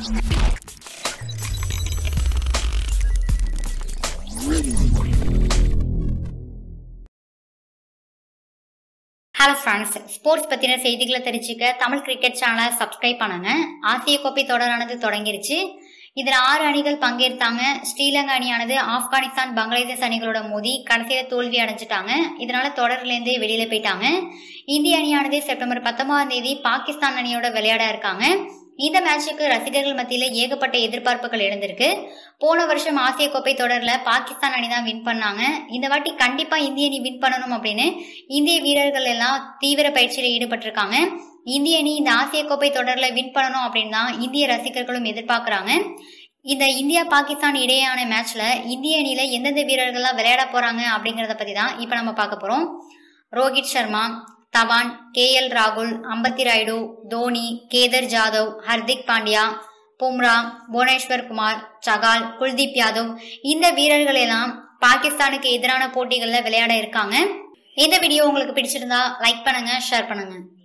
hello friends sports பற்றின செய்திகளை தெரிஞ்சுக்க தமிழ் கிரிக்கெட் சேனலை சப்ஸ்கிரைப் பண்ணுங்க ஆசிய கோப்பை தொடரானது தொடங்கிருச்சு இதில் ஆறு அணிகள் பங்கேற்றாங்க ஸ்ரீலங்கா அணியானது ஆப்கானிஸ்தான் பங்களாதேஷ் அணிகளோட மோதி கடைசியில் தோல்வி அடைஞ்சிட்டாங்க இதனால தொடர்லேருந்து வெளியில போயிட்டாங்க இந்திய அணியானது செப்டம்பர் பத்தொன்பதாம் தேதி பாகிஸ்தான் அணியோட விளையாட இருக்காங்க இந்த மேட்சுக்கு ரசிகர்கள் மத்தியில் ஏகப்பட்ட எதிர்பார்ப்புகள் எழுந்திருக்கு போன வருஷம் ஆசிய கோப்பை தொடரில் பாகிஸ்தான் அணி தான் வின் பண்ணாங்க இந்த வாட்டி கண்டிப்பா இந்திய அணி வின் பண்ணணும் அப்படின்னு இந்திய வீரர்கள் எல்லாம் தீவிர பயிற்சியில் ஈடுபட்டிருக்காங்க இந்திய அணி இந்த ஆசிய கோப்பை தொடரில் வின் பண்ணணும் அப்படின்னு தான் இந்திய ரசிகர்களும் எதிர்பார்க்குறாங்க இந்த இந்தியா பாகிஸ்தான் இடையேயான மேட்ச்ல இந்திய அணியில எந்தெந்த வீரர்கள்லாம் விளையாட போறாங்க அப்படிங்கறத பத்தி தான் இப்போ நம்ம பார்க்க போறோம் ரோஹித் சர்மா தவான் கே எல் ராகுல் அம்பத்தி ராயுடு தோனி கேதர் ஜாதவ் ஹர்திக் பாண்டியா பும்ரா புவனேஸ்வர் குமார் சகால் குல்தீப் யாதவ் இந்த வீரர்கள் எல்லாம் பாகிஸ்தானுக்கு எதிரான போட்டிகளில் விளையாட இருக்காங்க இந்த வீடியோ உங்களுக்கு பிடிச்சிருந்தா லைக் பண்ணுங்க ஷேர் பண்ணுங்க